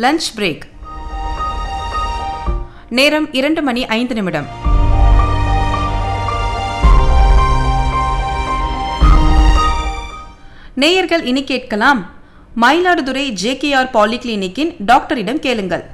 Lunch break நேரம் இரண்டு மணி ஐந்து நிமிடம் நேயர்கள் இனி கேட்கலாம் மயிலாடுதுறை ஜேகேஆர் பாலிகிளினிக்கின் டாக்டரிடம் கேளுங்கள்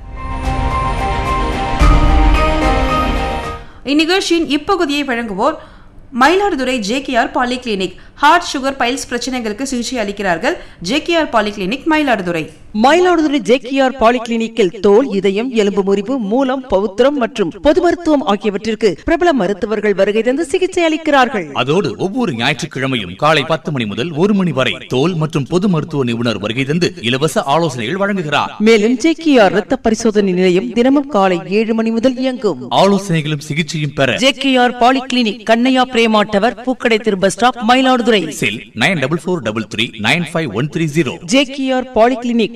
இந்நிகழ்ச்சியின் இப்பகுதியை வழங்குவோர் Mayiladuthurai JKR polyclinic heart sugar piles பிரச்சனைகளுக்கு சிகிச்சை அளிக்கிறார்கள் JKR polyclinic Mayiladuthurai Mayiladuthurai JKR பாலிகிளினிக்கில் தோல் இதயம் எலும்பு முறிவு மூலம் பௌத்திரம் மற்றும் பொது மருத்துவம் ஆகியவற்றிற்கு பிரபல மருத்துவர்கள் வருகை தந்து சிகிச்சை அளிக்கிறார்கள் அதோடு ஒவ்வொரு ஞாயிற்றுக்கிழமையும் காலை பத்து மணி முதல் ஒரு மணி வரை தோல் மற்றும் பொது மருத்துவ நிபுணர் வருகை தந்து இலவச ஆலோசனைகள் வழங்குகிறார் மேலும் ஜேகேஆர் ரத்த பரிசோதனை நிலையம் தினமும் காலை ஏழு மணி முதல் இயங்கும் ஆலோசனைகளும் சிகிச்சையும் பெற JKR polyclinic Kannaiya Prema tower பூக்கடை திரு bus stop Mayiladuthurai cell nine double four double three nine five one three zero JKR polyclinic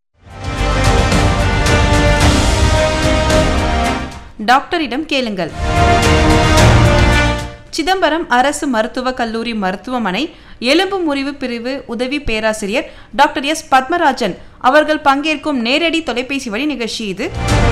டாக்டரிடம் கேளுங்கள் சிதம்பரம் அரசு மருத்துவக் கல்லூரி மருத்துவமனை எலும்பு முறிவு பிரிவு உதவி பேராசிரியர் டாக்டர் எஸ் பத்மராஜன் அவர்கள் பங்கேற்கும் நேரடி தொலைபேசி வழி நிகழ்ச்சி இது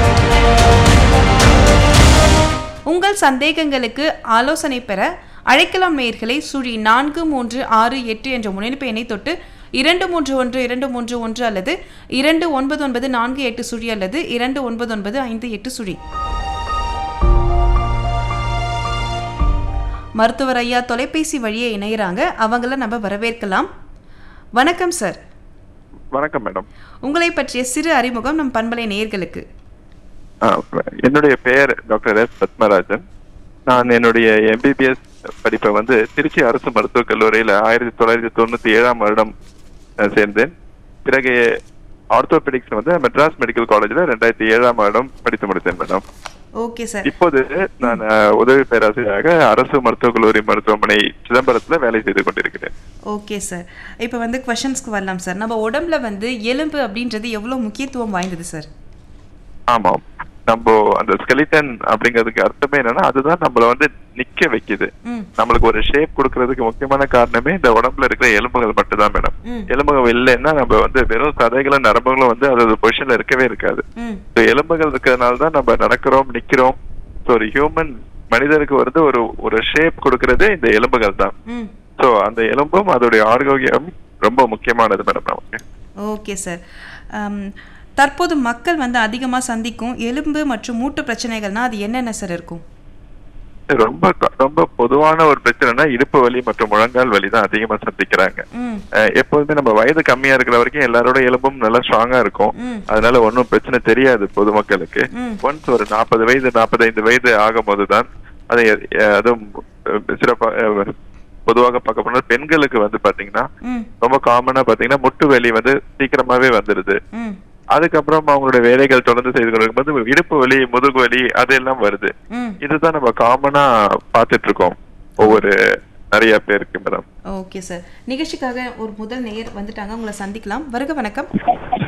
உங்கள் சந்தேகங்களுக்கு ஆலோசனை பெற அழைக்கலாம் நேயர்களை சுழி நான்கு மூன்று ஆறு எட்டு என்ற முனைப்பு எண்ணை தொட்டு இரண்டு மூன்று ஒன்று இரண்டு மூன்று ஒன்று அல்லது இரண்டு ஒன்பது ஒன்பது நான்கு எட்டு சுழி அல்லது இரண்டு ஒன்பது ஒன்பது ஐந்து எட்டு சுழி மருத்துவர் ஐயா தொலைபேசி வழியே இணையறாங்க அவங்கள நம்ம வரவேற்கலாம் வணக்கம் சார் வணக்கம் மேடம் உங்களை பற்றிய சிறு அறிமுகம் நம் பண்பலை நேயர்களுக்கு ஆ, என்னுடைய பெயர் டாக்டர் எஸ் பத்மராஜன் நான் என்னுடைய எம்பிபிஎஸ் படிப்பை வந்து திருச்சி அரசு மருத்துவக் கல்லூரியில் ஆயிரத்தி தொள்ளாயிரத்தி தொண்ணூத்தி ஏழாம் வருடம் அஹ், சேர்ந்தேன் பிறகு ஆர்த்தோபெடிக்ஸ் வந்து மெட்ராஸ் மெடிக்கல் காலேஜ்ல ரெண்டாயிரத்தி ஏழாம் வருடம் படித்து முடித்தேன் மேடம் ஓகே சார் இப்போது நான் அஹ், உதவி பேராசிரியராக அரசு மருத்துவக் கல்லூரி மருத்துவமனை சிதம்பரத்துல வேலை செய்து கொண்டிருக்கிறேன் ஓகே சார் இப்போ வந்து கொஷின்ஸ்க்கு வரலாம் சார் நம்ம உடம்புல வந்து எலும்பு அப்படின்றது எவ்வளோ முக்கியத்துவம் வாய்ந்தது சார் ஆமாம் நம்ம அந்த ஸ்கெலிட்டன் அப்படிங்கிறதுக்கு அர்த்தமே என்னன்னா அதுதான் நம்மள வந்து நிக்க வைக்குது ம் நம்மளுக்கு ஒரு ஷேப் கொடுக்கறதுக்கு முக்கியமான காரணமே இந்த உடம்புல இருக்கிற எலும்புகள் மட்டும்தான் மேடம் ம். எலும்புகள் இல்லைன்னா நம்ம வந்து வெறும் சதைகளும் நரம்புகளும் வந்து அது பொசிஷன்ல இருக்கவே இருக்காது ம் So, எலும்புகள் இருக்கிறதுனால தான் நம்ம நடக்கிறோம் நிக்கிறோம் ஸோ ஒரு ஹியூமன் மனிதனுக்கு வந்து ஒரு ஒரு ஷேப் கொடுக்கறதே இந்த எலும்புகள் தான் ம் ஸோ அந்த எலும்பும் அதோடைய ஆரோக்கியம் ரொம்ப முக்கியமானது மேடம் நமக்கு ஓகே சார் ஆம், தற்போது மக்கள் வந்து அதிகமாக சந்திக்கும் எலும்பு மற்றும் மூட்டு பிரச்சனைகள்னா அது என்னென்ன சார் இருக்கும் ரொம்ப ரொம்ப பொதுவான ஒரு பிரச்சனைனா இடுப்பு வலி மற்றும் முழங்கால் வலி தான் அதிகமா சந்திக்கிறாங்க ம் அஹ் எப்போதுமே நம்ம வயது கம்மியா இருக்கிற வரைக்கும் எல்லாரோட எலும்பும் நல்லா ஸ்ட்ராங்கா இருக்கும் ம் அதனால ஒன்றும் பிரச்சனை தெரியாது பொதுமக்களுக்கு ம். ஒன்ஸ் ஒரு நாற்பது வயது நாற்பத்தைந்து வயது ஆகும் போதுதான் அதை அஹ், அதுவும் அஹ், சிறப்பா அஹ், பொதுவாக பார்க்க போனா பெண்களுக்கு வந்து பாத்தீங்கன்னா ம் ரொம்ப காமனா பாத்தீங்கன்னா முட்டு வலி வந்து சீக்கிரமாவே வந்துடுது ம் அதுக்கப்புறம் அவங்களுடைய வேலைகள் தொடர்ந்து செய்து கொண்டிருக்கும்போது இடுப்பு வலி முதுகு வலி அதெல்லாம் வருது ம் இதுதான் நம்ம காமனா பார்த்துட்டு இருக்கோம் ஒவ்வொரு நிறைய பேருக்கு மேடம் ஓகே சார் நிகழ்ச்சிக்காக ஒரு முதல் நேயர் வந்துட்டாங்க உங்களை சந்திக்கலாம் வருக வணக்கம்